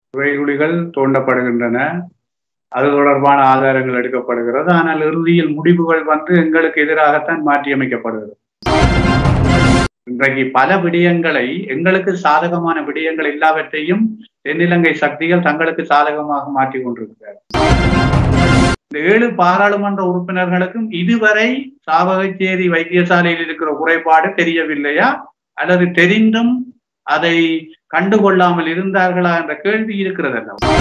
புகைகுழிகள் தோண்டப்படுகின்றன அது தொடர்பான ஆதாரங்கள் எடுக்கப்படுகிறது ஆனால் இறுதியில் முடிவுகள் வந்து எங்களுக்கு எதிராகத்தான் மாற்றியமைக்கப்படுகிறது இன்றைக்கு பல விடயங்களை எங்களுக்கு சாதகமான விடயங்கள் எல்லாவற்றையும் தென்னிலங்கை சக்திகள் தங்களுக்கு சாதகமாக மாற்றிக் கொண்டிருக்கிறார் இந்த ஏழு பாராளுமன்ற உறுப்பினர்களுக்கும் இதுவரை சாவகச்சேரி வைத்தியசாலையில் இருக்கிற குறைபாடு தெரியவில்லையா அல்லது தெரிந்தும் அதை கண்டுகொள்ளாமல் இருந்தார்களா என்ற கேள்வி இருக்கிறது அல்லவா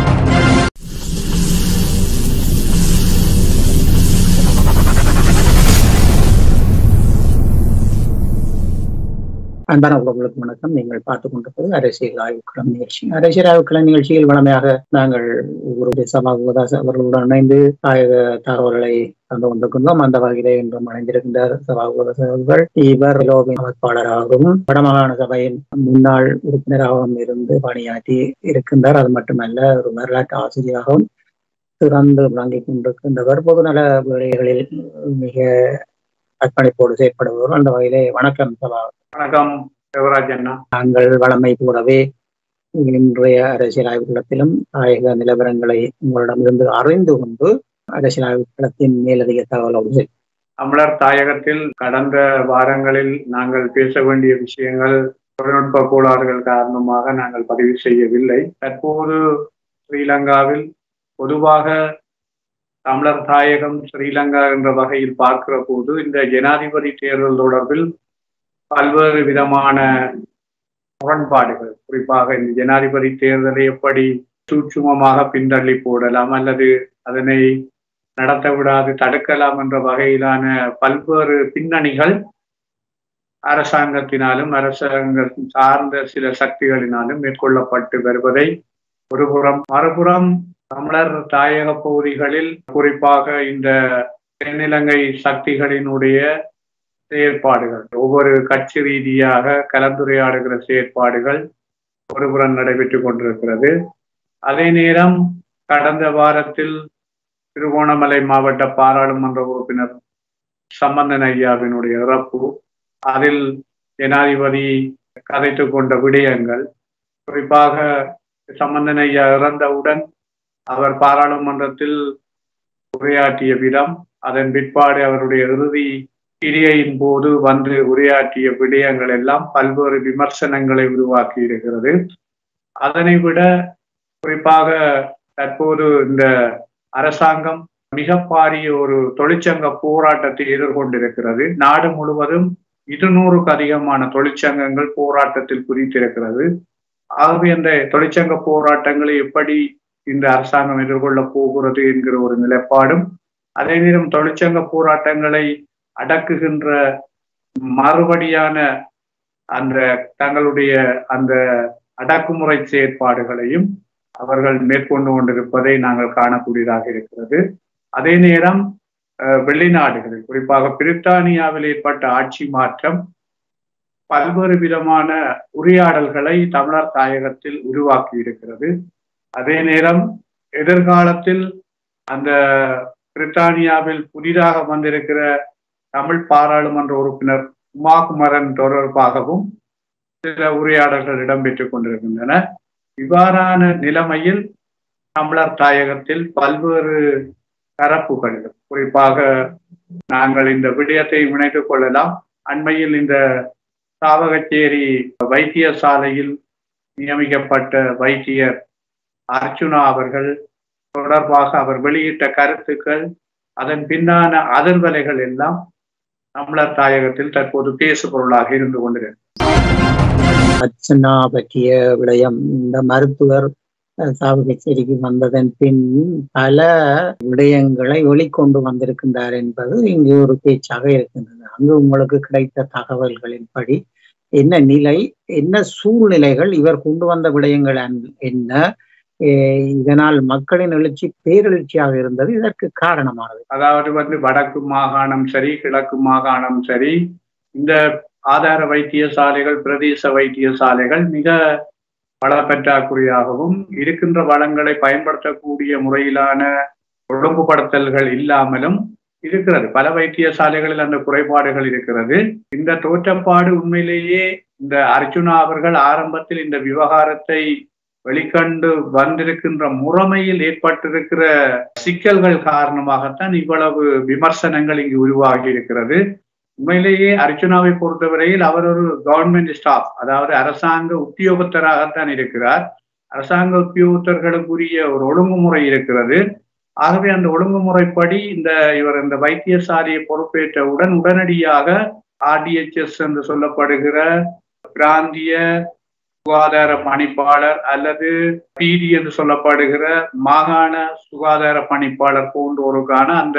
அன்பான உறவுகளுக்கு வணக்கம் நீங்கள் பார்த்துக் கொண்டிருப்பது அரசியல் ஆய்வுக்களம் நிகழ்ச்சி அரசியல் ஆய்வுக்களம் நிகழ்ச்சியில் வளமையாக நாங்கள் ஒவ்வொரு சபாகுதாஸ் அவர்களுடன் இணைந்து தாயக தகவல்களை தந்து கொண்டிருக்கின்றோம் அந்த வகையிலே இன்றும் இணைந்திருக்கின்றார் சபாகுதாஸ் அவர்கள் இவர் லோபின் அமைப்பாளராகவும் வடமாகாண சபையின் முன்னாள் உறுப்பினராகவும் இருந்து பணியாற்றி இருக்கின்றார் அது மட்டுமல்ல ஒரு வரலாற்று ஆசிரியராகவும் சிறந்து விளங்கிக் கொண்டிருக்கின்றவர் பொதுநல வேலைகளில் மிக அர்ப்பணிப்போடு செயற்படுபவர் அந்த வகையிலே வணக்கம் சபா வணக்கம் சிவராஜ் அண்ணா நாங்கள் வளமை கூடவே இன்றைய அரசியல் ஆய்வுகளத்திலும் தாயக நிலவரங்களை உங்களிடமிருந்து அறிந்து கொண்டு அரசியல் ஆய்வுகளத்தின் மேலதிக தகவலோடு தமிழர் தாயகத்தில் கடந்த வாரங்களில் நாங்கள் பேச வேண்டிய விஷயங்கள் தொழில்நுட்ப கோளாறுகள் காரணமாக நாங்கள் பதிவு செய்யவில்லை தற்போது ஸ்ரீலங்காவில் பொதுவாக தமிழர் தாயகம் ஸ்ரீலங்கா என்ற வகையில் பார்க்கிற போது இந்த ஜனாதிபதி தேர்தல் தொடர்பில் பல்வேறு விதமான முரண்பாடுகள் குறிப்பாக இந்த ஜனாதிபதி தேர்தலை எப்படி சூட்சுமமாக பின்தள்ளி போடலாம் அல்லது அதனை நடத்த விடாது தடுக்கலாம் என்ற வகையிலான பல்வேறு பின்னணிகள் அரசாங்கத்தினாலும் அரசாங்கம் சார்ந்த சில சக்திகளினாலும் மேற்கொள்ளப்பட்டு வருவதை ஒருபுறம் மறுபுறம் தமிழர் தாயக பகுதிகளில் குறிப்பாக இந்த தென்னிலங்கை சக்திகளினுடைய செயற்பாடுகள் ஒவ்வொரு கட்சி ரீதியாக கலந்துரையாடுகிற செயற்பாடுகள் ஒருபுறம் நடைபெற்றுக் கொண்டிருக்கிறது அதே நேரம் கடந்த வாரத்தில் திருகோணமலை மாவட்ட பாராளுமன்ற உறுப்பினர் சம்பந்தன் ஐயாவினுடைய இறப்பு அதில் ஜனாதிபதி கதைத்து கொண்ட விடயங்கள் குறிப்பாக சம்பந்தன் ஐயா இறந்தவுடன் அவர் பாராளுமன்றத்தில் உரையாற்றிய விதம் அதன் பிற்பாடு அவருடைய இறுதி கிரியையின் போது வந்து உரையாற்றிய விடயங்கள் எல்லாம் பல்வேறு விமர்சனங்களை உருவாக்கி இருக்கிறது அதனை விட குறிப்பாக தற்போது இந்த அரசாங்கம் மிக பாரிய ஒரு தொழிற்சங்க போராட்டத்தை எதிர்கொண்டிருக்கிறது நாடு முழுவதும் இருநூறுக்கு அதிகமான தொழிற்சங்கங்கள் போராட்டத்தில் குறித்திருக்கிறது ஆகவே அந்த தொழிற்சங்க போராட்டங்களை எப்படி இந்த அரசாங்கம் எதிர்கொள்ள போகிறது என்கிற ஒரு நிலைப்பாடும் அதே நேரம் தொழிற்சங்க போராட்டங்களை அடக்குகின்ற மறுபடியான அந்த தங்களுடைய அந்த அடக்குமுறை செயற்பாடுகளையும் அவர்கள் மேற்கொண்டு கொண்டிருப்பதை நாங்கள் காணக்கூடியதாக இருக்கிறது அதே நேரம் வெளிநாடுகளில் குறிப்பாக பிரித்தானியாவில் ஏற்பட்ட ஆட்சி மாற்றம் பல்வேறு விதமான உரையாடல்களை தமிழர் தாயகத்தில் உருவாக்கி இருக்கிறது அதே நேரம் எதிர்காலத்தில் அந்த பிரித்தானியாவில் புதிதாக வந்திருக்கிற தமிழ் பாராளுமன்ற உறுப்பினர் உமாகுமரன் தொடர்பாகவும் சில உரையாடல்கள் இடம்பெற்றுக் கொண்டிருக்கின்றன இவ்வாறான நிலைமையில் தமிழர் தாயகத்தில் பல்வேறு தரப்புகள் குறிப்பாக நாங்கள் இந்த விடயத்தை இணைத்துக் கொள்ளலாம் அண்மையில் இந்த சாவகச்சேரி வைத்தியசாலையில் நியமிக்கப்பட்ட வைத்தியர் அர்ச்சுனா அவர்கள் தொடர்பாக அவர் வெளியிட்ட கருத்துக்கள் அதன் பின்னான அதிர்வலைகள் எல்லாம் தமிழர் தாயகத்தில் தற்போது பேசு பொருளாக இருந்து கொண்டிருக்கிறது அர்ச்சனா பற்றிய விடயம் இந்த மருத்துவர் சாவகச்சேரிக்கு வந்ததன் பின் பல விடயங்களை வெளிக்கொண்டு வந்திருக்கின்றார் என்பது இங்கு ஒரு பேச்சாக இருக்கின்றது அங்கு உங்களுக்கு கிடைத்த தகவல்களின்படி என்ன நிலை என்ன சூழ்நிலைகள் இவர் கொண்டு வந்த விடயங்கள் என்ன இதனால் மக்களின் எழுச்சி பேரெழுச்சியாக இருந்தது இதற்கு காரணமானது அதாவது வந்து வடக்கு மாகாணம் சரி கிழக்கு மாகாணம் சரி இந்த ஆதார வைத்தியசாலைகள் பிரதேச வைத்தியசாலைகள் மிக வள பற்றாக்குறையாகவும் இருக்கின்ற வளங்களை பயன்படுத்தக்கூடிய முறையிலான ஒழுங்குபடுத்தல்கள் இல்லாமலும் இருக்கிறது பல வைத்தியசாலைகளில் அந்த குறைபாடுகள் இருக்கிறது இந்த தோற்றப்பாடு உண்மையிலேயே இந்த அர்ஜுனா அவர்கள் ஆரம்பத்தில் இந்த விவகாரத்தை வெளிக்கண்டு வந்திருக்கின்ற முறைமையில் ஏற்பட்டிருக்கிற சிக்கல்கள் காரணமாகத்தான் இவ்வளவு விமர்சனங்கள் இங்கு உருவாகி இருக்கிறது உண்மையிலேயே அர்ச்சுனாவை பொறுத்தவரையில் அவர் ஒரு கவர்மெண்ட் ஸ்டாஃப் அதாவது அரசாங்க உத்தியோகத்தராகத்தான் இருக்கிறார் அரசாங்க உத்தியோகத்தர்களுக்குரிய ஒரு ஒழுங்குமுறை இருக்கிறது ஆகவே அந்த ஒழுங்குமுறைப்படி இந்த இவர் இந்த வைத்தியசாலையை பொறுப்பேற்றவுடன் உடனடியாக ஆர்டிஎச்எஸ் என்று சொல்லப்படுகிற பிராந்திய சுகாதார பணிப்பாளர் அல்லது பிடி என்று சொல்லப்படுகிற மாகாண சுகாதார பணிப்பாளர் போன்றோருக்கான அந்த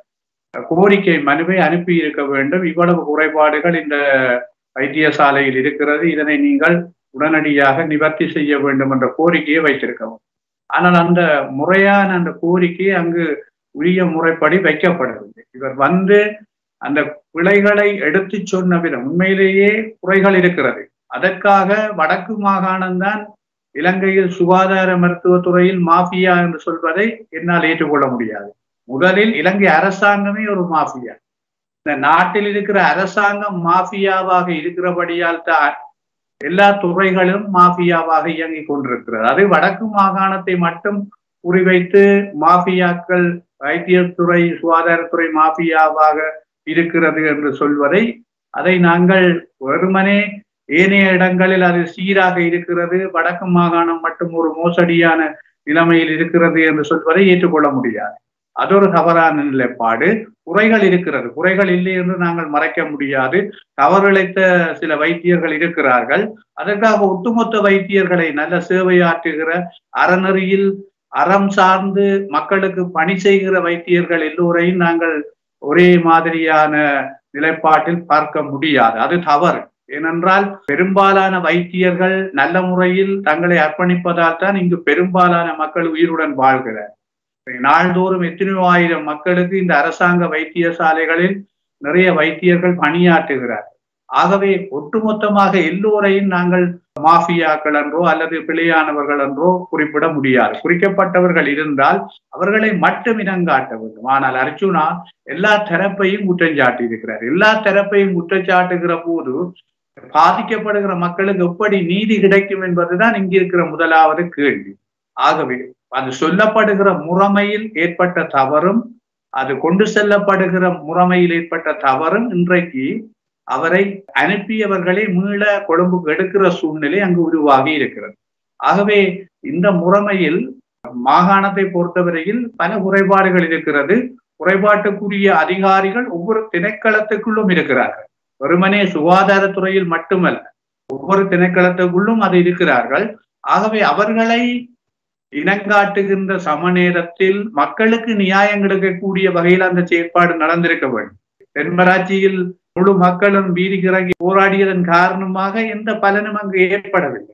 கோரிக்கை மனுவை அனுப்பி இருக்க வேண்டும் இவ்வளவு குறைபாடுகள் இந்த வைத்தியசாலையில் இருக்கிறது இதனை நீங்கள் உடனடியாக நிவர்த்தி செய்ய வேண்டும் என்ற கோரிக்கையை வைத்திருக்கவும் ஆனால் அந்த முறையான அந்த கோரிக்கை அங்கு உரிய முறைப்படி வைக்கப்படவில்லை இவர் வந்து அந்த பிழைகளை எடுத்து சொன்ன விதம் உண்மையிலேயே குறைகள் இருக்கிறது அதற்காக வடக்கு மாகாணம்தான் இலங்கையில் சுகாதார மருத்துவத்துறையில் மாஃபியா என்று சொல்வதை என்னால் ஏற்றுக்கொள்ள முடியாது முதலில் இலங்கை அரசாங்கமே ஒரு மாஃபியா இந்த நாட்டில் இருக்கிற அரசாங்கம் மாஃபியாவாக இருக்கிறபடியால் தான் எல்லா துறைகளும் மாஃபியாவாக இயங்கிக் கொண்டிருக்கிறது அது வடக்கு மாகாணத்தை மட்டும் குறிவைத்து மாஃபியாக்கள் வைத்தியத்துறை சுகாதாரத்துறை மாஃபியாவாக இருக்கிறது என்று சொல்வதை அதை நாங்கள் வெறுமனே ஏனைய இடங்களில் அது சீராக இருக்கிறது வடக்கு மாகாணம் மட்டும் ஒரு மோசடியான நிலைமையில் இருக்கிறது என்று சொல்வதை ஏற்றுக்கொள்ள முடியாது அது ஒரு தவறான நிலைப்பாடு குறைகள் இருக்கிறது குறைகள் இல்லை என்று நாங்கள் மறைக்க முடியாது தவறிழைத்த சில வைத்தியர்கள் இருக்கிறார்கள் அதற்காக ஒட்டுமொத்த வைத்தியர்களை நல்ல சேவையாற்றுகிற அறநெறியில் அறம் சார்ந்து மக்களுக்கு பணி செய்கிற வைத்தியர்கள் எல்லோரையும் நாங்கள் ஒரே மாதிரியான நிலைப்பாட்டில் பார்க்க முடியாது அது தவறு ஏனென்றால் பெரும்பாலான வைத்தியர்கள் நல்ல முறையில் தங்களை அர்ப்பணிப்பதால் தான் இங்கு பெரும்பாலான மக்கள் உயிருடன் வாழ்கிறார் நாள்தோறும் எத்தனையோ ஆயிரம் மக்களுக்கு இந்த அரசாங்க வைத்தியசாலைகளில் நிறைய வைத்தியர்கள் பணியாற்றுகிறார் ஆகவே ஒட்டுமொத்தமாக எல்லோரையும் நாங்கள் மாஃபியாக்கள் என்றோ அல்லது பிழையானவர்கள் என்றோ குறிப்பிட முடியாது குறிக்கப்பட்டவர்கள் இருந்தால் அவர்களை மட்டும் இனங்காட்ட வேண்டும் ஆனால் அர்ஜுனா எல்லா தரப்பையும் குற்றஞ்சாட்டி இருக்கிறார் எல்லா தரப்பையும் குற்றச்சாட்டுகிற போது பாதிக்கப்படுகிற மக்களுக்கு எப்படி நீதி கிடைக்கும் என்பதுதான் இங்க இருக்கிற முதலாவது கேள்வி ஆகவே அது சொல்லப்படுகிற முறைமையில் ஏற்பட்ட தவறும் அது கொண்டு செல்லப்படுகிற முறைமையில் ஏற்பட்ட தவறும் இன்றைக்கு அவரை அனுப்பியவர்களை மீள கொழும்புக்கு எடுக்கிற சூழ்நிலை அங்கு உருவாகி இருக்கிறது ஆகவே இந்த முறைமையில் மாகாணத்தை பொறுத்தவரையில் பல குறைபாடுகள் இருக்கிறது குறைபாட்டுக்குரிய அதிகாரிகள் ஒவ்வொரு திணைக்களத்துக்குள்ளும் இருக்கிறார்கள் வெறுமனே சுகாதாரத்துறையில் மட்டுமல்ல ஒவ்வொரு திணைக்களத்துக்குள்ளும் அது இருக்கிறார்கள் ஆகவே அவர்களை இனங்காட்டுகின்ற சமநேரத்தில் மக்களுக்கு நியாயம் கிடைக்கக்கூடிய வகையில் அந்த செயற்பாடு நடந்திருக்க வேண்டும் தென்மராட்சியில் முழு மக்களும் வீதி கிறங்கி போராடியதன் காரணமாக எந்த பலனும் அங்கு ஏற்படவில்லை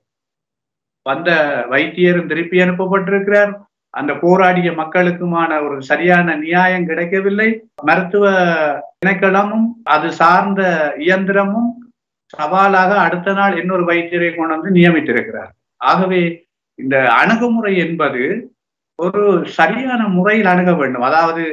வந்த வைத்தியரும் திருப்பி அனுப்பப்பட்டிருக்கிறார் அந்த போராடிய மக்களுக்குமான ஒரு சரியான நியாயம் கிடைக்கவில்லை மருத்துவ திணைக்களமும் அது சார்ந்த இயந்திரமும் சவாலாக அடுத்த நாள் இன்னொரு வைத்தியரை கொண்டு வந்து நியமித்திருக்கிறார் ஆகவே இந்த அணுகுமுறை என்பது ஒரு சரியான முறையில் அணுக வேண்டும் அதாவது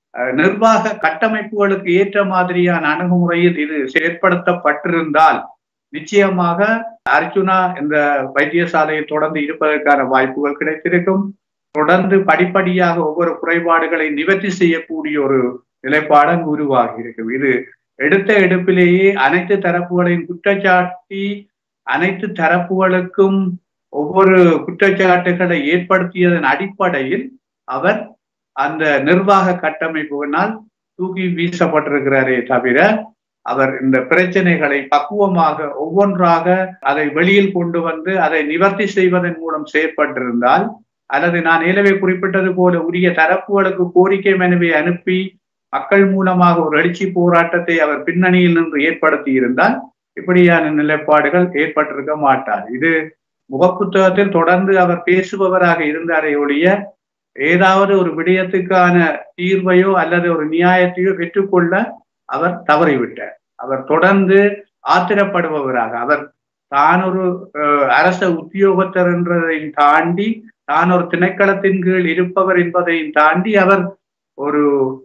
நிர்வாக கட்டமைப்புகளுக்கு ஏற்ற மாதிரியான அணுகுமுறையில் இது செயற்படுத்தப்பட்டிருந்தால் நிச்சயமாக அர்ஜுனா இந்த வைத்தியசாலையை தொடர்ந்து இருப்பதற்கான வாய்ப்புகள் கிடைத்திருக்கும் தொடர்ந்து படிப்படியாக ஒவ்வொரு குறைபாடுகளை நிவர்த்தி செய்யக்கூடிய ஒரு நிலைப்பாடு அங்கு உருவாகி இருக்கும் இது எடுத்த எடுப்பிலேயே அனைத்து தரப்புகளையும் குற்றச்சாட்டி அனைத்து தரப்புகளுக்கும் ஒவ்வொரு குற்றச்சாட்டுகளை ஏற்படுத்தியதன் அடிப்படையில் அவர் அந்த நிர்வாக கட்டமைப்புகளால் தூக்கி வீசப்பட்டிருக்கிறாரே தவிர அவர் இந்த பிரச்சனைகளை பக்குவமாக ஒவ்வொன்றாக அதை வெளியில் கொண்டு வந்து அதை நிவர்த்தி செய்வதன் மூலம் செயற்பட்டிருந்தால் அல்லது நான் ஏலவே குறிப்பிட்டது போல உரிய தரப்புகளுக்கு கோரிக்கை மனுவை அனுப்பி மக்கள் மூலமாக ஒரு எழுச்சி போராட்டத்தை அவர் பின்னணியில் நின்று ஏற்படுத்தி இருந்தால் இப்படியான நிலைப்பாடுகள் ஏற்பட்டிருக்க மாட்டார் இது முகப்புத்தகத்தில் தொடர்ந்து அவர் பேசுபவராக இருந்தாரே ஒழிய ஏதாவது ஒரு விடயத்துக்கான தீர்வையோ அல்லது ஒரு நியாயத்தையோ பெற்றுக்கொள்ள அவர் தவறிவிட்டார் அவர் தொடர்ந்து ஆத்திரப்படுபவராக அவர் தான் ஒரு அரச உத்தியோகத்தர் என்றதையும் தாண்டி தான் ஒரு திணைக்களத்தின் கீழ் இருப்பவர் என்பதையும் தாண்டி அவர் ஒரு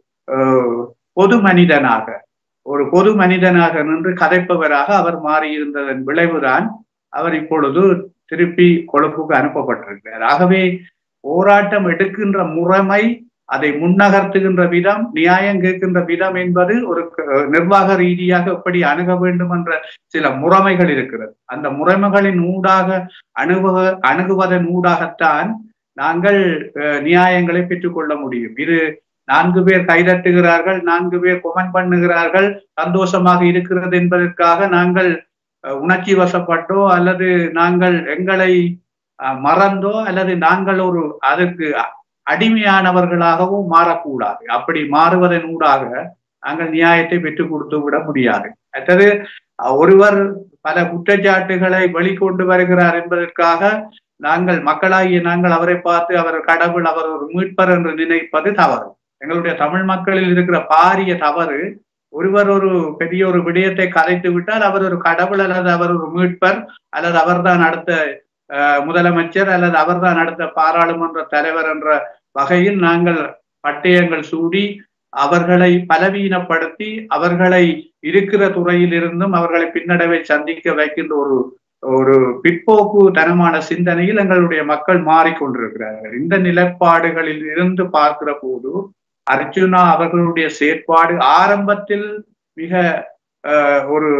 பொது மனிதனாக ஒரு பொது மனிதனாக நின்று கதைப்பவராக அவர் மாறியிருந்ததன் விளைவுதான் அவர் இப்பொழுது திருப்பி கொழுப்புக்கு அனுப்பப்பட்டிருக்கிறார் ஆகவே போராட்டம் எடுக்கின்ற முறைமை அதை முன்னகர்த்துகின்ற விதம் நியாயம் கேட்கின்ற விதம் என்பது ஒரு நிர்வாக ரீதியாக எப்படி அணுக வேண்டும் என்ற சில முறைமைகள் இருக்கிறது அந்த முறைமைகளின் ஊடாக அணுக அணுகுவதன் ஊடாகத்தான் நாங்கள் நியாயங்களை பெற்றுக்கொள்ள முடியும் இது நான்கு பேர் கைதட்டுகிறார்கள் நான்கு பேர் கொமன் பண்ணுகிறார்கள் சந்தோஷமாக இருக்கிறது என்பதற்காக நாங்கள் உணர்ச்சி வசப்பட்டோ அல்லது நாங்கள் எங்களை மறந்தோ அல்லது நாங்கள் ஒரு அதற்கு அடிமையானவர்களாகவும் மாறக்கூடாது அப்படி மாறுவதன் ஊடாக நாங்கள் நியாயத்தை பெற்றுக் கொடுத்து விட முடியாது அடுத்தது ஒருவர் பல குற்றச்சாட்டுகளை வெளிக்கொண்டு வருகிறார் என்பதற்காக நாங்கள் மக்களாகிய நாங்கள் அவரை பார்த்து அவர் கடவுள் அவர் ஒரு மீட்பர் என்று நினைப்பது தவறு எங்களுடைய தமிழ் மக்களில் இருக்கிற பாரிய தவறு ஒருவர் ஒரு பெரிய ஒரு விடயத்தை கலைத்து விட்டால் அவர் ஒரு கடவுள் அல்லது அவர் ஒரு மீட்பர் அல்லது அவர்தான் அடுத்த முதலமைச்சர் அல்லது அவர்தான் அடுத்த பாராளுமன்ற தலைவர் என்ற வகையில் நாங்கள் பட்டயங்கள் சூடி அவர்களை பலவீனப்படுத்தி அவர்களை இருக்கிற துறையில் இருந்தும் அவர்களை பின்னடைவை சந்திக்க வைக்கின்ற ஒரு ஒரு பிற்போக்கு தனமான சிந்தனையில் எங்களுடைய மக்கள் மாறிக்கொண்டிருக்கிறார்கள் இந்த நிலைப்பாடுகளில் இருந்து பார்க்கிற போது அர்ஜுனா அவர்களுடைய செயற்பாடு ஆரம்பத்தில் மிக ஒரு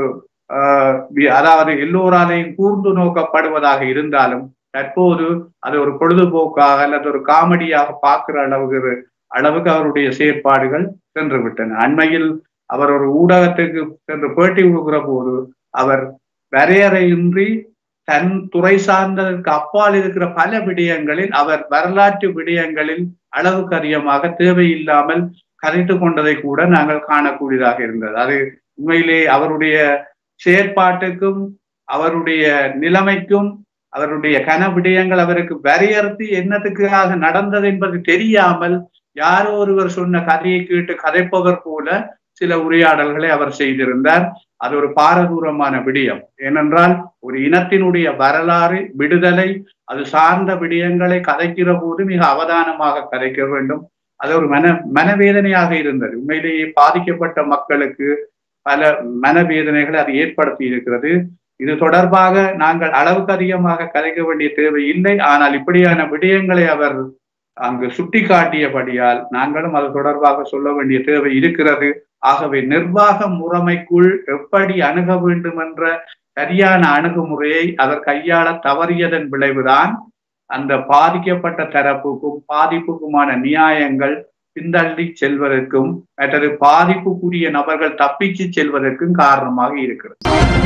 அதாவது எல்லோராலையும் கூர்ந்து நோக்கப்படுவதாக இருந்தாலும் தற்போது அது ஒரு பொழுதுபோக்காக அல்லது ஒரு காமெடியாக பார்க்கிற அளவுக்கு அளவுக்கு அவருடைய செயற்பாடுகள் சென்று விட்டன அண்மையில் அவர் ஒரு ஊடகத்துக்கு சென்று பேட்டி கொடுக்கிற போது அவர் வரையறையின்றி தன் துறை சார்ந்ததற்கு அப்பால் இருக்கிற பல விடயங்களில் அவர் வரலாற்று விடயங்களில் அளவுக்கு அதிகமாக தேவையில்லாமல் கதைத்து கொண்டதை கூட நாங்கள் காணக்கூடியதாக இருந்தது அது உண்மையிலே அவருடைய செயற்பாட்டுக்கும் அவருடைய நிலைமைக்கும் அவருடைய கன விடயங்கள் அவருக்கு வரையறுத்து என்னத்துக்காக நடந்தது என்பது தெரியாமல் யாரோ ஒருவர் சொன்ன கதையை கேட்டு கதைப்பவர் போல சில உரையாடல்களை அவர் செய்திருந்தார் அது ஒரு பாரதூரமான விடயம் ஏனென்றால் ஒரு இனத்தினுடைய வரலாறு விடுதலை அது சார்ந்த விடயங்களை கதைக்கிற போது மிக அவதானமாக கதைக்க வேண்டும் அது ஒரு மன மனவேதனையாக இருந்தது உண்மையிலேயே பாதிக்கப்பட்ட மக்களுக்கு பல மனவேதனைகளை அது ஏற்படுத்தி இருக்கிறது இது தொடர்பாக நாங்கள் அளவுக்கு அதிகமாக கதைக்க வேண்டிய தேவை இல்லை ஆனால் இப்படியான விடயங்களை அவர் அங்கு சுட்டி காட்டியபடியால் நாங்களும் அது தொடர்பாக சொல்ல வேண்டிய தேவை இருக்கிறது ஆகவே நிர்வாக முறைமைக்குள் எப்படி அணுக வேண்டும் என்ற சரியான அணுகுமுறையை அவர் கையாள தவறியதன் விளைவுதான் அந்த பாதிக்கப்பட்ட தரப்புக்கும் பாதிப்புக்குமான நியாயங்கள் பிந்தள்ளி செல்வதற்கும் மற்றது பாதிப்புக்குரிய நபர்கள் தப்பிச்சு செல்வதற்கும் காரணமாக இருக்கிறது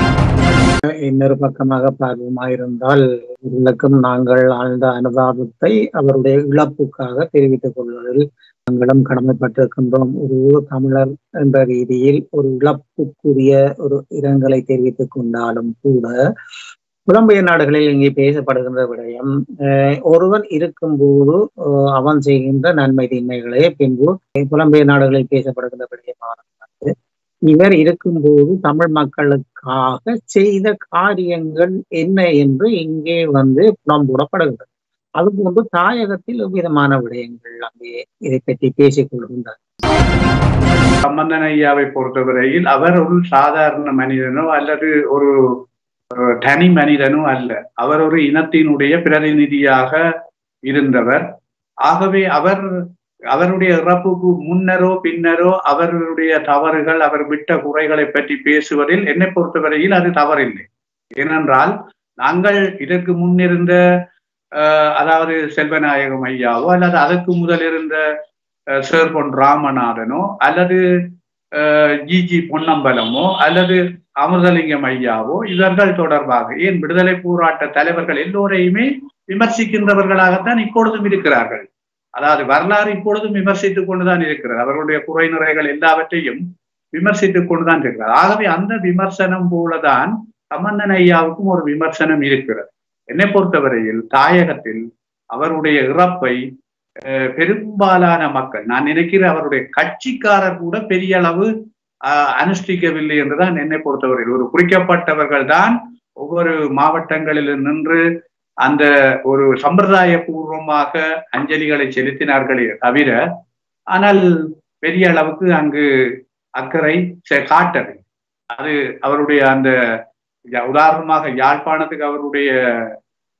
இன்னொரு பக்கமாக பார்ப்போமாயிருந்தால் இவர்களுக்கும் நாங்கள் ஆழ்ந்த அனுதாபத்தை அவருடைய இழப்புக்காக தெரிவித்துக் கொள்வதில் நாங்களும் கடமைப்பட்டிருக்கின்றோம் ஒரு தமிழர் என்ற ரீதியில் ஒரு இழப்புக்குரிய ஒரு இரங்கலை தெரிவித்துக் கொண்டாலும் கூட புலம்பெயர் நாடுகளில் இங்கே பேசப்படுகின்ற விடயம் ஒருவன் இருக்கும்போது அவன் செய்கின்ற நன்மை தீமைகளே பின்பு புலம்பெயர் நாடுகளில் பேசப்படுகின்ற விடயமானது இவர் இருக்கும்போது தமிழ் மக்களுக்காக செய்த காரியங்கள் என்ன என்று இங்கே வந்து புலம்பூடப்படுகிறது அதுபோன்று தாயகத்தில் எவ்விதமான விடயங்கள் அங்கே இதை பற்றி பேசிக் கொள்கின்றார் சம்பந்தன் ஐயாவை பொறுத்தவரையில் அவர் ஒரு சாதாரண மனிதனோ அல்லது ஒரு தனி மனிதனோ அல்ல அவர் ஒரு இனத்தினுடைய பிரதிநிதியாக இருந்தவர் ஆகவே அவர் அவருடைய இறப்புக்கு முன்னரோ பின்னரோ அவர்களுடைய தவறுகள் அவர் விட்ட குறைகளை பற்றி பேசுவதில் என்னை பொறுத்தவரையில் அது தவறில்லை ஏனென்றால் நாங்கள் இதற்கு முன்னிருந்த அதாவது செல்வநாயகம் ஐயாவோ அல்லது அதற்கு முதல் இருந்த சேர் பொன் ராமநாதனோ அல்லது ஜிஜி பொன்னம்பலமோ அல்லது அமிர்தலிங்கம் ஐயாவோ இவர்கள் தொடர்பாக ஏன் விடுதலை போராட்ட தலைவர்கள் எல்லோரையுமே விமர்சிக்கின்றவர்களாகத்தான் இப்பொழுதும் இருக்கிறார்கள் அதாவது வரலாறு இப்பொழுதும் விமர்சித்துக் கொண்டுதான் இருக்கிறது அவர்களுடைய குறை நிறைகள் எல்லாவற்றையும் விமர்சித்துக் கொண்டுதான் இருக்கிறார் ஆகவே அந்த விமர்சனம் போலதான் சம்பந்தன் ஐயாவுக்கும் ஒரு விமர்சனம் இருக்கிறது என்னை பொறுத்தவரையில் தாயகத்தில் அவருடைய இறப்பை பெரும்பாலான மக்கள் நான் நினைக்கிற அவருடைய கட்சிக்காரர் கூட பெரிய அளவு அனுஷ்டிக்கவில்லை என்றுதான் என்னை பொறுத்தவரையில் ஒரு குறிக்கப்பட்டவர்கள் தான் ஒவ்வொரு மாவட்டங்களில் நின்று அந்த ஒரு சம்பிரதாய பூர்வமாக அஞ்சலிகளை செலுத்தினார்களே தவிர ஆனால் பெரிய அளவுக்கு அங்கு அக்கறை காட்டது அது அவருடைய அந்த உதாரணமாக யாழ்ப்பாணத்துக்கு அவருடைய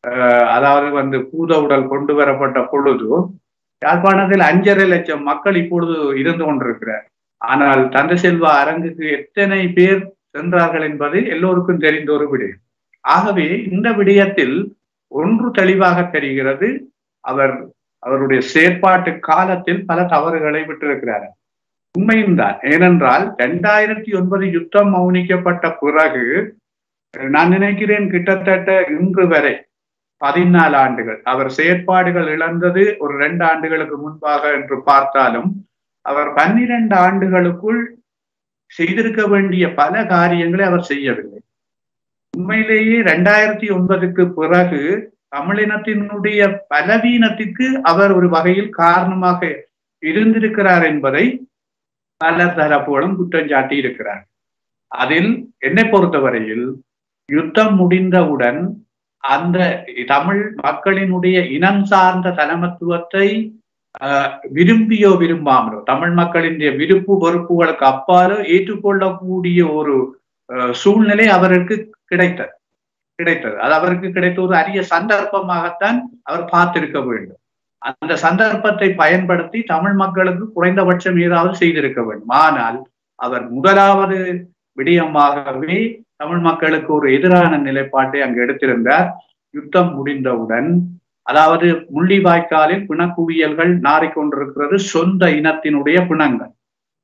அதாவது வந்து பூத உடல் கொண்டு வரப்பட்ட பொழுது யாழ்ப்பாணத்தில் அஞ்சரை லட்சம் மக்கள் இப்பொழுது இருந்து கொண்டிருக்கிறார் ஆனால் தந்தை செல்வா அரங்குக்கு எத்தனை பேர் சென்றார்கள் என்பது எல்லோருக்கும் தெரிந்த ஒரு விடயம் ஆகவே இந்த விடயத்தில் ஒன்று தெளிவாக தெரிகிறது அவர் அவருடைய செயற்பாட்டு காலத்தில் பல தவறுகளை விட்டிருக்கிறார் உண்மையும் தான் ஏனென்றால் இரண்டாயிரத்தி ஒன்பது யுத்தம் மௌனிக்கப்பட்ட பிறகு நான் நினைக்கிறேன் கிட்டத்தட்ட இன்று வரை பதினாலு ஆண்டுகள் அவர் செயற்பாடுகள் இழந்தது ஒரு ரெண்டு ஆண்டுகளுக்கு முன்பாக என்று பார்த்தாலும் அவர் பன்னிரண்டு ஆண்டுகளுக்குள் செய்திருக்க வேண்டிய பல காரியங்களை அவர் செய்யவில்லை உண்மையிலேயே ரெண்டாயிரத்தி ஒன்பதுக்கு பிறகு தமிழினத்தினுடைய பலவீனத்திற்கு அவர் ஒரு வகையில் காரணமாக இருந்திருக்கிறார் என்பதை பலர் தரப்போலும் குற்றம் சாட்டி இருக்கிறார் அதில் என்னை பொறுத்தவரையில் யுத்தம் முடிந்தவுடன் அந்த தமிழ் மக்களினுடைய இனம் சார்ந்த தலைமத்துவத்தை விரும்பியோ விரும்பாமலோ தமிழ் மக்களினுடைய விருப்பு வெறுப்புகளுக்கு அப்பாலோ ஏற்றுக்கொள்ளக்கூடிய ஒரு சூழ்நிலை அவருக்கு கிடைத்தது கிடைத்தது அது அவருக்கு கிடைத்த ஒரு அரிய சந்தர்ப்பமாகத்தான் அவர் பார்த்திருக்க வேண்டும் அந்த சந்தர்ப்பத்தை பயன்படுத்தி தமிழ் மக்களுக்கு குறைந்தபட்சம் ஏதாவது செய்திருக்க வேண்டும் ஆனால் அவர் முதலாவது விடயமாகவே தமிழ் மக்களுக்கு ஒரு எதிரான நிலைப்பாட்டை அங்கு எடுத்திருந்தார் யுத்தம் முடிந்தவுடன் அதாவது முள்ளிவாய்க்காலில் பிணக்குவியல்கள் நாறிக்கொண்டிருக்கிறது சொந்த இனத்தினுடைய பிணங்கள்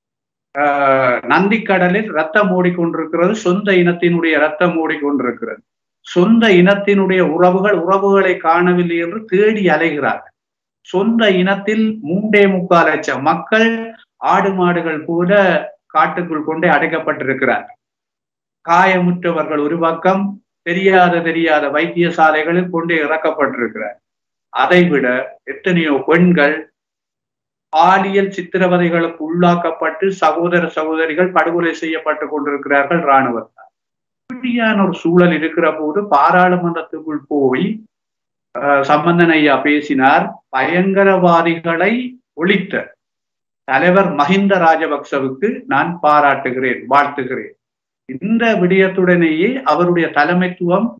நந்திக்கடலில் ரத்தம் ஓடிக்கொண்டிருக்கிறது சொந்த இனத்தினுடைய ரத்தம் ஓடிக்கொண்டிருக்கிறது சொந்த இனத்தினுடைய உறவுகள் உறவுகளை காணவில்லை என்று தேடி அலைகிறார்கள் சொந்த இனத்தில் மூன்றே முக்கால் லட்சம் மக்கள் ஆடு மாடுகள் போல காட்டுக்குள் கொண்டே அடைக்கப்பட்டிருக்கிறார்கள் காயமுற்றவர்கள் ஒரு பக்கம் தெரியாத தெரியாத வைத்தியசாலைகளில் கொண்டே இறக்கப்பட்டிருக்கிறார் அதைவிட எத்தனையோ பெண்கள் பாலியல் சித்திரவதைகளுக்கு உள்ளாக்கப்பட்டு சகோதர சகோதரிகள் படுகொலை செய்யப்பட்டு கொண்டிருக்கிறார்கள் இராணுவத்தார் இப்படியான ஒரு சூழல் இருக்கிற போது பாராளுமன்றத்துக்குள் போய் சம்பந்தன் ஐயா பேசினார் பயங்கரவாதிகளை ஒழித்த தலைவர் மஹிந்த ராஜபக்சவுக்கு நான் பாராட்டுகிறேன் வாழ்த்துகிறேன் இந்த விடயத்துடனேயே அவருடைய தலைமைத்துவம்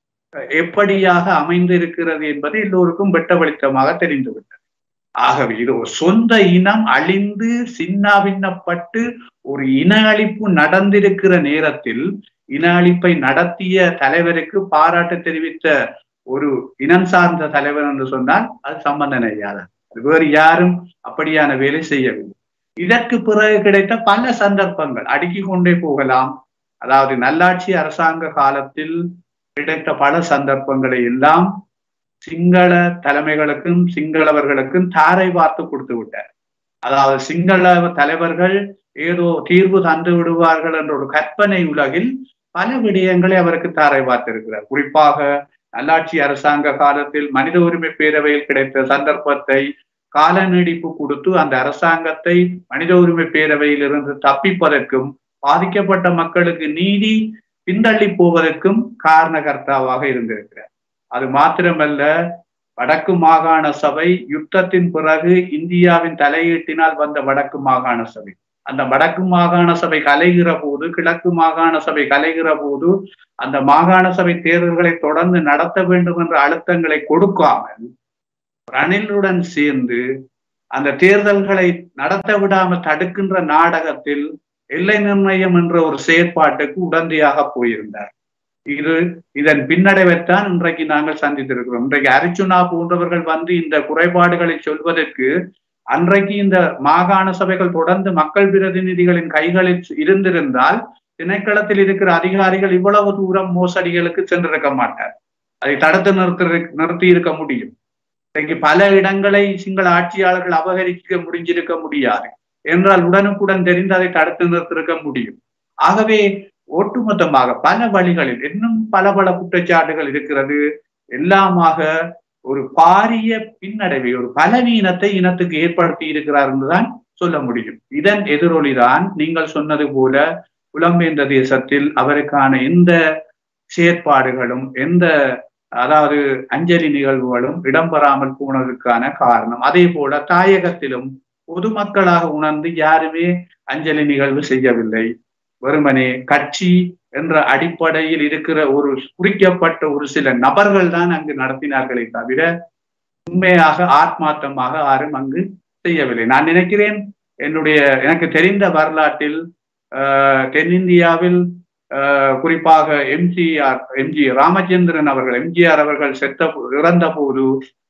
எப்படியாக அமைந்து இருக்கிறது என்பது எல்லோருக்கும் வெட்டவெளித்தமாக தெரிந்துவிட்டது ஆகவே இது ஒரு சொந்த இனம் அழிந்து சின்னாபின்னப்பட்டு ஒரு இன அழிப்பு நடந்திருக்கிற நேரத்தில் இன அழிப்பை நடத்திய தலைவருக்கு பாராட்டு தெரிவித்த ஒரு இனம் சார்ந்த தலைவர் என்று சொன்னால் அது சம்பந்தன் ஐயாதான் வேறு யாரும் அப்படியான வேலை செய்யவில்லை இதற்கு பிறகு கிடைத்த பல சந்தர்ப்பங்கள் அடுக்கிக் கொண்டே போகலாம் அதாவது நல்லாட்சி அரசாங்க காலத்தில் கிடைத்த பல சந்தர்ப்பங்களை எல்லாம் சிங்கள தலைமைகளுக்கும் சிங்களவர்களுக்கும் தாரை பார்த்து கொடுத்து விட்டார் அதாவது சிங்கள தலைவர்கள் ஏதோ தீர்வு தந்து விடுவார்கள் என்ற ஒரு கற்பனை உலகில் பல விடயங்களை அவருக்கு தாரை பார்த்திருக்கிறார் குறிப்பாக நல்லாட்சி அரசாங்க காலத்தில் மனித உரிமை பேரவையில் கிடைத்த சந்தர்ப்பத்தை கால நீடிப்பு கொடுத்து அந்த அரசாங்கத்தை மனித உரிமை பேரவையில் இருந்து தப்பிப்பதற்கும் பாதிக்கப்பட்ட மக்களுக்கு நீதி பின்தள்ளி போவதற்கும் காரணகர்த்தாவாக இருந்திருக்கிறார் அது மாத்திரமல்ல வடக்கு மாகாண சபை யுத்தத்தின் பிறகு இந்தியாவின் தலையீட்டினால் வந்த வடக்கு மாகாண சபை அந்த வடக்கு மாகாண சபை கலைகிற போது கிழக்கு மாகாண சபை கலைகிற போது அந்த மாகாண சபை தேர்தல்களை தொடர்ந்து நடத்த வேண்டும் என்ற அழுத்தங்களை கொடுக்காமல் ரணிலுடன் சேர்ந்து அந்த தேர்தல்களை நடத்த விடாமல் தடுக்கின்ற நாடகத்தில் எல்லை நிர்ணயம் என்ற ஒரு செயற்பாட்டுக்கு உடந்தையாக போயிருந்தார் இது இதன் பின்னடைவைத்தான் இன்றைக்கு நாங்கள் சந்தித்திருக்கிறோம் இன்றைக்கு அரிச்சுனா போன்றவர்கள் வந்து இந்த குறைபாடுகளை சொல்வதற்கு அன்றைக்கு இந்த மாகாண சபைகள் தொடர்ந்து மக்கள் பிரதிநிதிகளின் கைகளில் இருந்திருந்தால் திணைக்களத்தில் இருக்கிற அதிகாரிகள் இவ்வளவு தூரம் மோசடிகளுக்கு சென்றிருக்க மாட்டார் அதை தடுத்து நிறுத்தி நிறுத்தி இருக்க முடியும் இன்றைக்கு பல இடங்களை சிங்கள ஆட்சியாளர்கள் அபகரிக்க முடிஞ்சிருக்க முடியாது என்றால் உடனுக்குடன் தெரிந்து அதை தடுத்து நிறுத்திருக்க முடியும் ஆகவே ஒட்டுமொத்தமாக பல வழிகளில் இன்னும் பல பல குற்றச்சாட்டுகள் இருக்கிறது எல்லாமாக ஒரு பாரிய பின்னடைவை ஒரு பலவீனத்தை இனத்துக்கு ஏற்படுத்தி இருக்கிறார் என்றுதான் சொல்ல முடியும் இதன் எதிரொலிதான் நீங்கள் சொன்னது போல புலம்பெயர்ந்த தேசத்தில் அவருக்கான எந்த செயற்பாடுகளும் எந்த அதாவது அஞ்சலி நிகழ்வுகளும் இடம்பெறாமல் போனதற்கான காரணம் அதே போல தாயகத்திலும் பொதுமக்களாக உணர்ந்து யாருமே அஞ்சலி நிகழ்வு செய்யவில்லை வெறுமனே கட்சி என்ற அடிப்படையில் இருக்கிற ஒரு குறிக்கப்பட்ட ஒரு சில நபர்கள் தான் அங்கு நடத்தினார்களே தவிர உண்மையாக ஆத்மார்த்தமாக யாரும் அங்கு செய்யவில்லை நான் நினைக்கிறேன் என்னுடைய எனக்கு தெரிந்த வரலாற்றில் தென்னிந்தியாவில் குறிப்பாக எம்ஜிஆர் எம்ஜி ராமச்சந்திரன் அவர்கள் எம்ஜிஆர் அவர்கள் செத்த இறந்த போது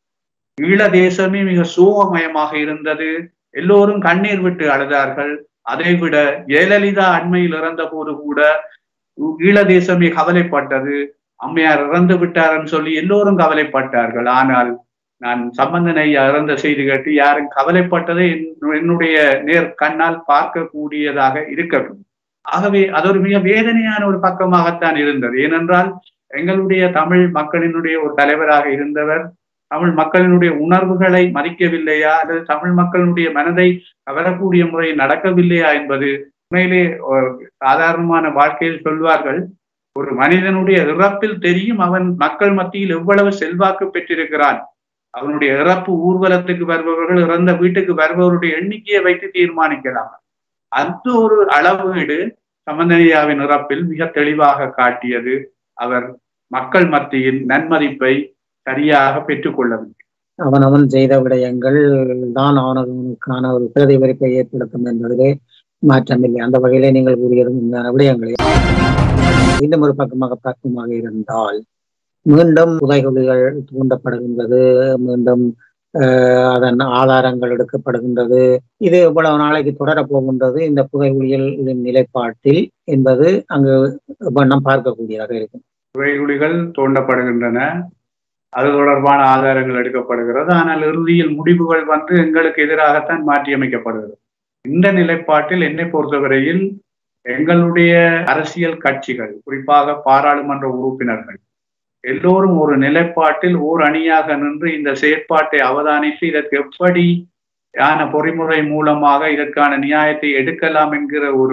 ஈழ தேசமே மிக சோகமயமாக இருந்தது எல்லோரும் கண்ணீர் விட்டு அழுதார்கள் அதை விட ஜெயலலிதா அண்மையில் இறந்த போது கூட ஈழ தேசமே கவலைப்பட்டது அம்மையார் இறந்து விட்டார்னு சொல்லி எல்லோரும் கவலைப்பட்டார்கள் ஆனால் நான் சம்பந்தனை இறந்த செய்தி கேட்டு யாரும் கவலைப்பட்டதை என்னுடைய நேர் கண்ணால் பார்க்கக்கூடியதாக இருக்கட்டும் ஆகவே அது ஒரு மிக வேதனையான ஒரு பக்கமாகத்தான் இருந்தது ஏனென்றால் எங்களுடைய தமிழ் மக்களினுடைய ஒரு தலைவராக இருந்தவர் தமிழ் மக்களினுடைய உணர்வுகளை மதிக்கவில்லையா அல்லது தமிழ் மக்களினுடைய மனதை கவரக்கூடிய முறை நடக்கவில்லையா என்பது உண்மையிலே சாதாரணமான வாழ்க்கையில் சொல்வார்கள் ஒரு மனிதனுடைய இறப்பில் தெரியும் அவன் மக்கள் மத்தியில் எவ்வளவு செல்வாக்கு பெற்றிருக்கிறான் அவனுடைய இறப்பு ஊர்வலத்துக்கு வருபவர்கள் இறந்த வீட்டுக்கு வருபவருடைய எண்ணிக்கையை வைத்து தீர்மானிக்கலாம் அந்த ஒரு அளவீடு சமந்தனியாவின் இறப்பில் மிக தெளிவாக காட்டியது அவர் மக்கள் மத்தியில் நன்மதிப்பை சரியாக பெற்றுக்கொள்ளவில்லை அவன் அவன் செய்த விடயங்கள் தான் அவனுக்கான ஒரு பிரதிபலிப்பை ஏற்படுத்தும் என்பதிலே மாற்றமில்லை அந்த வகையிலே நீங்கள் கூறியது உண்மையான விடயங்களே இன்னும் ஒரு பக்கமாக பார்க்குமாக இருந்தால் மீண்டும் புதைகுழிகள் தூண்டப்படுகின்றது மீண்டும் அதன் ஆதாரங்கள் எடுக்கப்படுகின்றது இது இவ்வளவு நாளைக்கு தொடரப் போகின்றது இந்த புதைகுழிகளின் நிலைப்பாட்டில் என்பது அங்கு வண்ணம் பார்க்கக்கூடியதாக இருக்கும் புதைகுழிகள் தோண்டப்படுகின்றன அது தொடர்பான ஆதாரங்கள் எடுக்கப்படுகிறது ஆனால் இறுதியில் முடிவுகள் வந்து எங்களுக்கு எதிராகத்தான் மாற்றியமைக்கப்படுகிறது இந்த நிலைப்பாட்டில் என்னை பொறுத்தவரையில் எங்களுடைய அரசியல் கட்சிகள் குறிப்பாக பாராளுமன்ற உறுப்பினர்கள் எல்லோரும் ஒரு நிலைப்பாட்டில் ஓர் அணியாக நின்று இந்த செயற்பாட்டை அவதானித்து இதற்கு எப்படி யான பொறிமுறை மூலமாக இதற்கான நியாயத்தை எடுக்கலாம் என்கிற ஒரு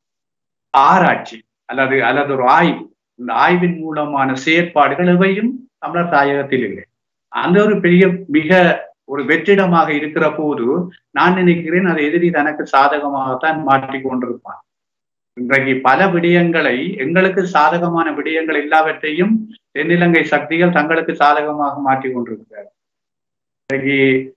ஆராய்ச்சி அல்லது அல்லது ஒரு ஆய்வு இந்த ஆய்வின் மூலமான செயற்பாடுகள் இவையும் தமிழர் தாயகத்தில் இல்லை அந்த ஒரு பெரிய மிக ஒரு வெற்றிடமாக இருக்கிற போது நான் நினைக்கிறேன் அதை எதிரி தனக்கு சாதகமாகத்தான் மாற்றிக் கொண்டிருப்பான் இன்றைக்கு பல விடயங்களை எங்களுக்கு சாதகமான விடயங்கள் எல்லாவற்றையும் தென்னிலங்கை சக்திகள் தங்களுக்கு சாதகமாக மாற்றி கொண்டிருக்கிறார் இன்றைக்கு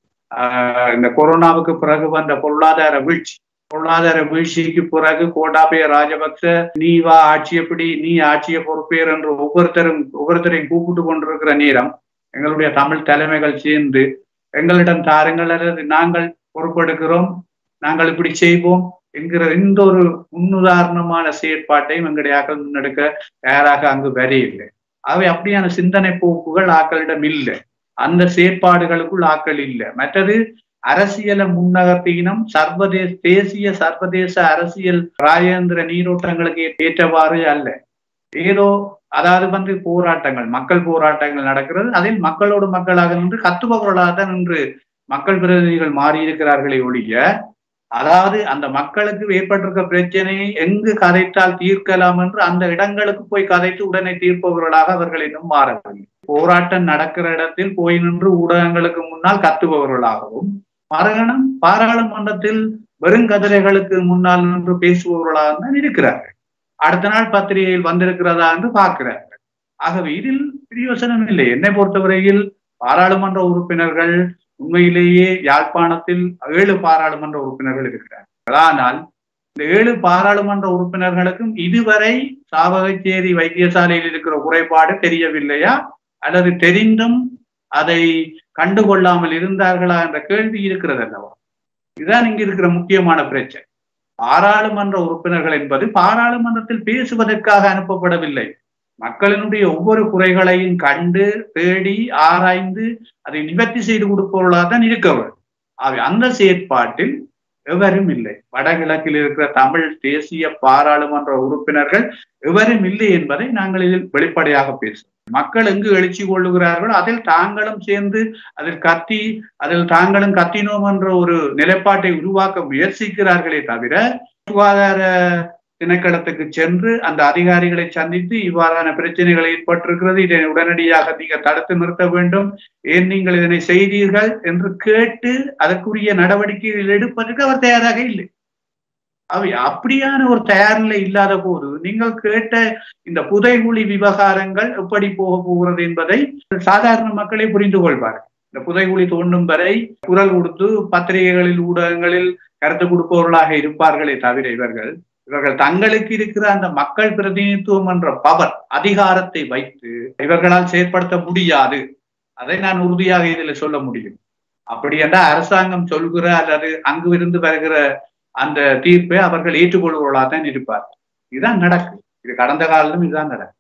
ஆஹ் இந்த கொரோனாவுக்கு பிறகு வந்த பொருளாதார வீழ்ச்சி பொருளாதார வீழ்ச்சிக்கு பிறகு கோட்டாபய ராஜபக்ச நீ வா ஆட்சியப்படி நீ ஆட்சிய பொறுப்பேர் என்று ஒவ்வொருத்தரும் ஒவ்வொருத்தரையும் கூப்பிட்டு கொண்டிருக்கிற நேரம் எங்களுடைய தமிழ் தலைமைகள் சேர்ந்து எங்களிடம் தாருங்கள் அல்லது நாங்கள் பொறுப்பெடுக்கிறோம் நாங்கள் இப்படி செய்வோம் என்கிற இந்த ஒரு முன்னுதாரணமான செயற்பாட்டையும் எங்களுடைய ஆக்கள் முன்னெடுக்க தயாராக அங்கு வரையில்லை அவை அப்படியான சிந்தனை போக்குகள் ஆக்களிடம் இல்லை அந்த செயற்பாடுகளுக்குள் ஆக்கள் இல்லை மற்றது அரசியல முன்னகர்த்தினம் சர்வதேச தேசிய சர்வதேச அரசியல் ராஜேந்திர நீரோட்டங்களுக்கு ஏற்றவாறு அல்ல ஏதோ அதாவது வந்து போராட்டங்கள் மக்கள் போராட்டங்கள் நடக்கிறது அதில் மக்களோடு மக்களாக நின்று கத்துபவர்களாக தான் நின்று மக்கள் பிரதிநிதிகள் மாறியிருக்கிறார்களே ஒழிய அதாவது அந்த மக்களுக்கு ஏற்பட்டிருக்க பிரச்சனையை எங்கு கதைத்தால் தீர்க்கலாம் என்று அந்த இடங்களுக்கு போய் கதைத்து உடனே தீர்ப்பவர்களாக அவர்கள் இன்னும் மாறவில்லை போராட்டம் நடக்கிற இடத்தில் போய் நின்று ஊடகங்களுக்கு முன்னால் கத்துபவர்களாகவும் மறுகணம் பாராளுமன்றத்தில் வெறுங்கதிரைகளுக்கு முன்னால் நின்று பேசுபவர்களாக தான் இருக்கிறார்கள் அடுத்த நாள் பத்திரிகையில் வந்திருக்கிறதா என்று பார்க்கிறார்கள் ஆகவே இதில் பிரியோசனம் இல்லை என்னை பொறுத்தவரையில் பாராளுமன்ற உறுப்பினர்கள் உண்மையிலேயே யாழ்ப்பாணத்தில் ஏழு பாராளுமன்ற உறுப்பினர்கள் இருக்கிறார்கள் ஆனால் இந்த ஏழு பாராளுமன்ற உறுப்பினர்களுக்கும் இதுவரை சாவகச்சேரி வைத்தியசாலையில் இருக்கிற குறைபாடு தெரியவில்லையா அல்லது தெரிந்தும் அதை கண்டுகொள்ளாமல் இருந்தார்களா என்ற கேள்வி இருக்கிறது அல்லவா இதுதான் இங்க இருக்கிற முக்கியமான பிரச்சனை பாராளுமன்ற உறுப்பினர்கள் என்பது பாராளுமன்றத்தில் பேசுவதற்காக அனுப்பப்படவில்லை மக்களினுடைய ஒவ்வொரு குறைகளையும் கண்டு தேடி ஆராய்ந்து அதை நிவர்த்தி செய்து கொடுப்பவர்களாக தான் இருக்கவர் அவை அந்த செயற்பாட்டில் எவரும் இல்லை வடகிழக்கில் இருக்கிற தமிழ் தேசிய பாராளுமன்ற உறுப்பினர்கள் எவரும் இல்லை என்பதை நாங்கள் இதில் வெளிப்படையாக பேசுவோம் மக்கள் எங்கு எழுச்சி கொள்ளுகிறார்களோ அதில் தாங்களும் சேர்ந்து அதில் கத்தி அதில் தாங்களும் கத்தினோம் என்ற ஒரு நிலைப்பாட்டை உருவாக்க முயற்சிக்கிறார்களே தவிர சுகாதார திணைக்களத்துக்கு சென்று அந்த அதிகாரிகளை சந்தித்து இவ்வாறான பிரச்சனைகள் ஏற்பட்டிருக்கிறது இதை உடனடியாக நீங்க தடுத்து நிறுத்த வேண்டும் ஏன் நீங்கள் இதனை செய்தீர்கள் என்று கேட்டு அதற்குரிய நடவடிக்கைகள் எடுப்பதற்கு அவர் தயாராக இல்லை அவை அப்படியான ஒரு தயாரில இல்லாத போது நீங்கள் கேட்ட இந்த புதைகுழி விவகாரங்கள் எப்படி போக போகிறது என்பதை சாதாரண மக்களே புரிந்து கொள்வார்கள் இந்த புதைகுழி தோண்டும் வரை குரல் கொடுத்து பத்திரிகைகளில் ஊடகங்களில் கருத்து கொடுப்பவர்களாக இருப்பார்களே தவிர இவர்கள் இவர்கள் தங்களுக்கு இருக்கிற அந்த மக்கள் பிரதிநிதித்துவம் என்ற பவர் அதிகாரத்தை வைத்து இவர்களால் செயற்படுத்த முடியாது அதை நான் உறுதியாக இதில் சொல்ல முடியும் அப்படி என்றால் அரசாங்கம் சொல்கிற அல்லது அங்கு இருந்து வருகிற அந்த தீர்ப்பை அவர்கள் ஏற்றுக்கொள்வர்களாக தான் இருப்பார் இதுதான் நடக்கும் இது கடந்த காலத்திலும் இதுதான் நடக்கும்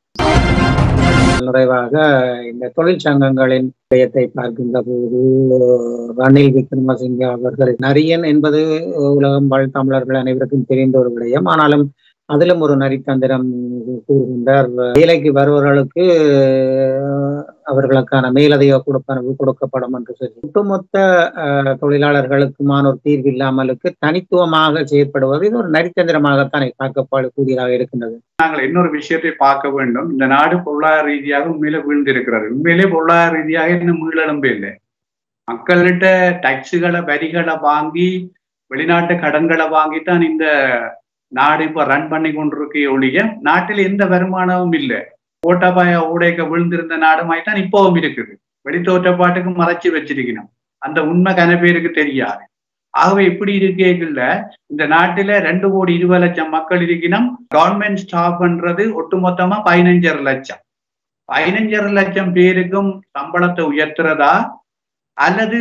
நிறைவாக இந்த தொழிற்சங்கங்களின் விடயத்தை பார்க்கின்ற போது ரணில் விக்ரமசிங்க அவர்கள் நரியன் என்பது உலகம் வாழ் தமிழர்கள் அனைவருக்கும் தெரிந்த ஒரு விடயம் ஆனாலும் அதிலும் ஒரு நரித்தந்திரம் கூறுகின்றார் வேலைக்கு வருபவர்களுக்கு அவர்களுக்கான மேலதிக கொடுப்பனவு கொடுக்கப்படும் என்று சொல்லி ஒட்டுமொத்த தொழிலாளர்களுக்குமான ஒரு தீர்வு இல்லாமலுக்கு தனித்துவமாக செயற்படுவது இது ஒரு நரித்தந்திரமாகத்தான் பார்க்கக்கூடியதாக இருக்கின்றது நாங்கள் இன்னொரு விஷயத்தை பார்க்க வேண்டும் இந்த நாடு பொருளாதார ரீதியாக உண்மையில வீழ்ந்திருக்கிறது உண்மையிலே பொருளாதார ரீதியாக இன்னும் மீளெழும்பே இல்லை மக்கள்கிட்ட டாக்ஸுகளை வரிகளை வாங்கி வெளிநாட்டு கடன்களை வாங்கித்தான் இந்த நாடு இப்ப ரன் பண்ணி கொண்டிருக்க ஒழிய நாட்டில் எந்த வருமானமும் இல்லை ஓட்டபாய ஊடைக்க விழுந்திருந்த நாடுமாய்த்தான் இப்பவும் இருக்குது வெளித்தோற்றப்பாட்டுக்கு மறைச்சு வச்சிருக்கணும் அந்த உண்மை கன பேருக்கு தெரியாது ஆகவே இப்படி இருக்கேங்கல்ல இந்த நாட்டில ரெண்டு கோடி இருபது லட்சம் மக்கள் இருக்கணும் கவர்மெண்ட் ஸ்டாஃப்ன்றது ஒட்டுமொத்தமா பதினஞ்சரை லட்சம் பதினஞ்சரை லட்சம் பேருக்கும் சம்பளத்தை உயர்த்துறதா அல்லது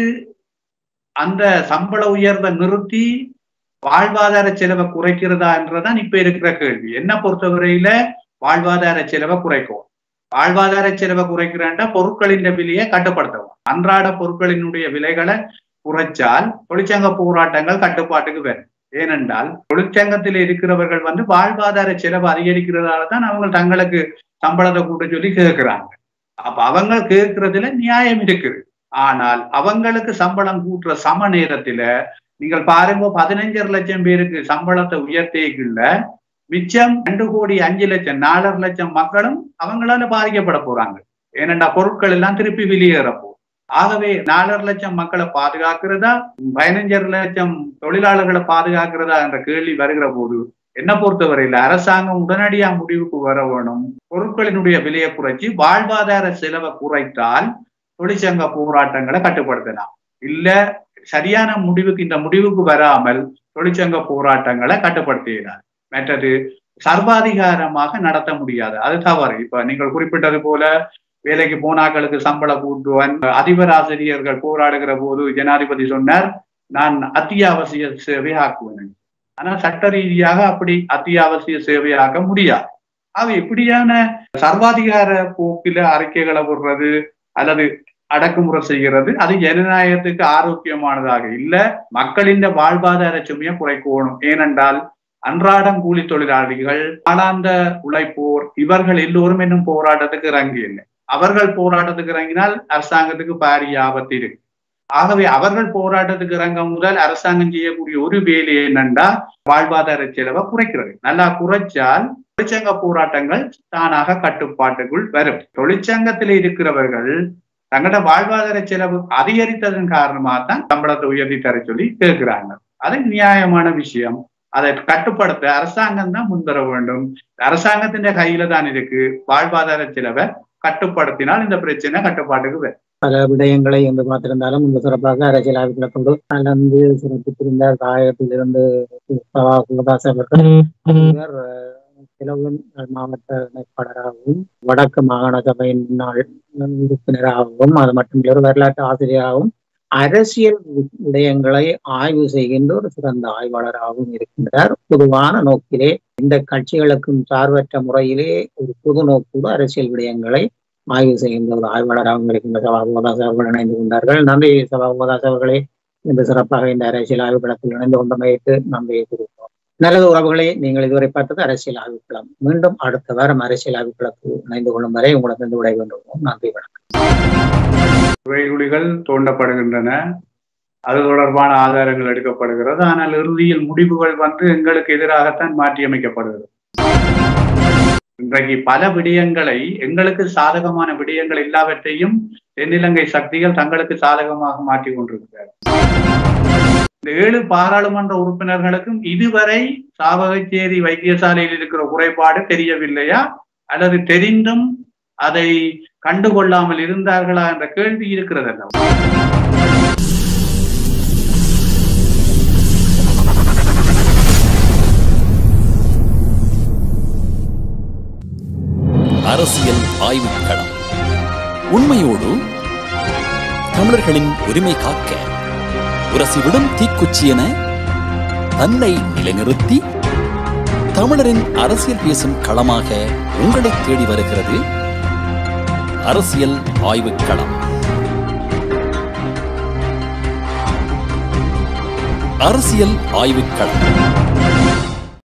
அந்த சம்பள உயர்வை நிறுத்தி வாழ்வாதார செலவை குறைக்கிறதா என்றதான் இப்ப இருக்கிற கேள்வி என்ன பொறுத்தவரையில வாழ்வாதார செலவை குறைக்கும் வாழ்வாதார செலவை குறைக்கிறேன்டா பொருட்களின் விலையை கட்டுப்படுத்தவும் அன்றாட பொருட்களினுடைய விலைகளை குறைச்சால் தொழிற்சங்க போராட்டங்கள் கட்டுப்பாட்டுக்கு வரும் ஏனென்றால் தொழிற்சங்கத்தில் இருக்கிறவர்கள் வந்து வாழ்வாதார செலவு அதிகரிக்கிறதால தான் அவங்க தங்களுக்கு சம்பளத்தை கூட்ட சொல்லி கேட்கிறாங்க அப்ப அவங்க கேட்கறதுல நியாயம் இருக்குது ஆனால் அவங்களுக்கு சம்பளம் கூட்டுற சம நேரத்துல நீங்கள் பாருங்க பதினஞ்சரை லட்சம் பேருக்கு சம்பளத்தை உயர்த்தேக்குள்ள மிச்சம் ரெண்டு கோடி அஞ்சு லட்சம் நாலரை லட்சம் மக்களும் அவங்களால பாதிக்கப்பட போறாங்க ஏனென்றா பொருட்கள் எல்லாம் திருப்பி வெளியேறப்போ ஆகவே நாலரை லட்சம் மக்களை பாதுகாக்கிறதா பதினஞ்சரை லட்சம் தொழிலாளர்களை பாதுகாக்கிறதா என்ற கேள்வி வருகிற போது என்ன பொறுத்தவரையில அரசாங்கம் உடனடியா முடிவுக்கு வர வேணும் பொருட்களினுடைய விலையை குறைச்சி வாழ்வாதார செலவை குறைத்தால் தொழிற்சங்க போராட்டங்களை கட்டுப்படுத்தலாம் இல்ல சரியான முடிவுக்கு இந்த முடிவுக்கு வராமல் தொழிற்சங்க போராட்டங்களை கட்டுப்படுத்தினார் மற்றது சர்வாதிகாரமாக நடத்த முடியாது அது தவறு இப்ப நீங்கள் குறிப்பிட்டது போல வேலைக்கு போனாக்களுக்கு சம்பள கூட்டுவன் அதிபர் ஆசிரியர்கள் போராடுகிற போது ஜனாதிபதி சொன்னார் நான் அத்தியாவசிய சேவை ஆக்குவேன் ஆனா சட்ட ரீதியாக அப்படி அத்தியாவசிய சேவையாக்க முடியாது ஆக இப்படியான சர்வாதிகார போக்கில அறிக்கைகளை விடுறது அல்லது அடக்குமுறை செய்கிறது அது ஜனநாயகத்துக்கு ஆரோக்கியமானதாக இல்ல மக்களின் வாழ்வாதார சுமையை குறைக்கணும் ஏனென்றால் அன்றாடம் கூலி தொழிலாளிகள் ஆளாந்த உழைப்போர் இவர்கள் எல்லோரும் இன்னும் போராட்டத்துக்கு இறங்கி இல்லை அவர்கள் போராட்டத்துக்கு இறங்கினால் அரசாங்கத்துக்கு பாரிய ஆபத்து இருக்கு ஆகவே அவர்கள் போராட்டத்துக்கு இறங்க முதல் அரசாங்கம் செய்யக்கூடிய ஒரு வேலை என்னண்டா வாழ்வாதார செலவை குறைக்கிறது நல்லா குறைச்சால் தொழிற்சங்க போராட்டங்கள் தானாக கட்டுப்பாட்டுக்குள் வரும் தொழிற்சங்கத்தில் இருக்கிறவர்கள் தங்களோட வாழ்வாதார செலவு அதிகரித்ததன் காரணமாக தான் சம்பளத்தை உயர்த்தி தர சொல்லி கேட்கிறாங்க அது நியாயமான விஷயம் அதை கட்டுப்படுத்த அரசாங்கம் தான் முன்வர வேண்டும் அரசாங்கத்தின் கையில தான் இருக்கு வாழ்வாதார செலவை கட்டுப்படுத்தினால் இந்த பிரச்சனை கட்டுப்பாட்டுக்கு வரும் பல விடயங்களை என்று பார்த்திருந்தாலும் இந்த சிறப்பாக அரசியல் ஆய்வுகளை கொண்டு கலந்து சிறப்பித்திருந்தார் தாயகத்திலிருந்து சிவதாஸ் அவர்கள் இவர் கிழவன் மாவட்ட அமைப்பாளராகவும் வடக்கு மாகாண சபையின் முன்னாள் உறுப்பினராகவும் அது மட்டுமில்லை ஒரு வரலாற்று ஆசிரியராகவும் அரசியல் விடயங்களை ஆய்வு செய்கின்ற ஒரு சிறந்த ஆய்வாளராகவும் இருக்கின்றார் பொதுவான நோக்கிலே இந்த கட்சிகளுக்கும் சார்பற்ற முறையிலே ஒரு பொது நோக்கோடு அரசியல் விடயங்களை ஆய்வு செய்கின்ற ஒரு ஆய்வாளராகவும் இருக்கின்ற சபாபோதாஸ் அவர்கள் இணைந்து கொண்டார்கள் நன்றி சபாபோதாஸ் அவர்களே இந்த சிறப்பாக இந்த அரசியல் ஆய்வுகளத்தில் இணைந்து கொண்டமைக்கு நன்றியை கூறுகிறோம் நல்லது உறவுகளை நீங்கள் இதுவரை பார்த்தது அரசியல் ஆய்வுக்களம் மீண்டும் அடுத்த வாரம் அரசியல் ஆய்வுக்களத்தில் இணைந்து கொள்ளும் வரை உங்களிடம் விடை கொண்டுள்ளோம் நன்றி வணக்கம் புகைகுழிகள் தோண்டப்படுகின்றன அது தொடர்பான ஆதாரங்கள் எடுக்கப்படுகிறது ஆனால் இறுதியில் முடிவுகள் வந்து எங்களுக்கு எதிராகத்தான் மாற்றியமைக்கப்படுகிறது இன்றைக்கு பல விடயங்களை எங்களுக்கு சாதகமான விடயங்கள் எல்லாவற்றையும் தென்னிலங்கை சக்திகள் தங்களுக்கு சாதகமாக மாற்றி கொண்டிருக்கிறார் இந்த ஏழு பாராளுமன்ற உறுப்பினர்களுக்கும் இதுவரை சாவகச்சேரி வைத்தியசாலையில் இருக்கிற குறைபாடு தெரியவில்லையா அல்லது தெரிந்தும் அதை கண்டுகொள்ளாமல் இருந்தார்களா என்ற கேள்வி இருக்கிறது அல்லவா அரசியல் ஆய்வுக் களம் உண்மையோடு தமிழர்களின் உரிமை காக்க உரசிவிடும் தீக்குச்சி என தன்னை நிலைநிறுத்தி தமிழரின் அரசியல் பேசும் களமாக உங்களை தேடி வருகிறது அரசியல் ஆய்வுக் களம் அரசியல் ஆய்வுக் களம்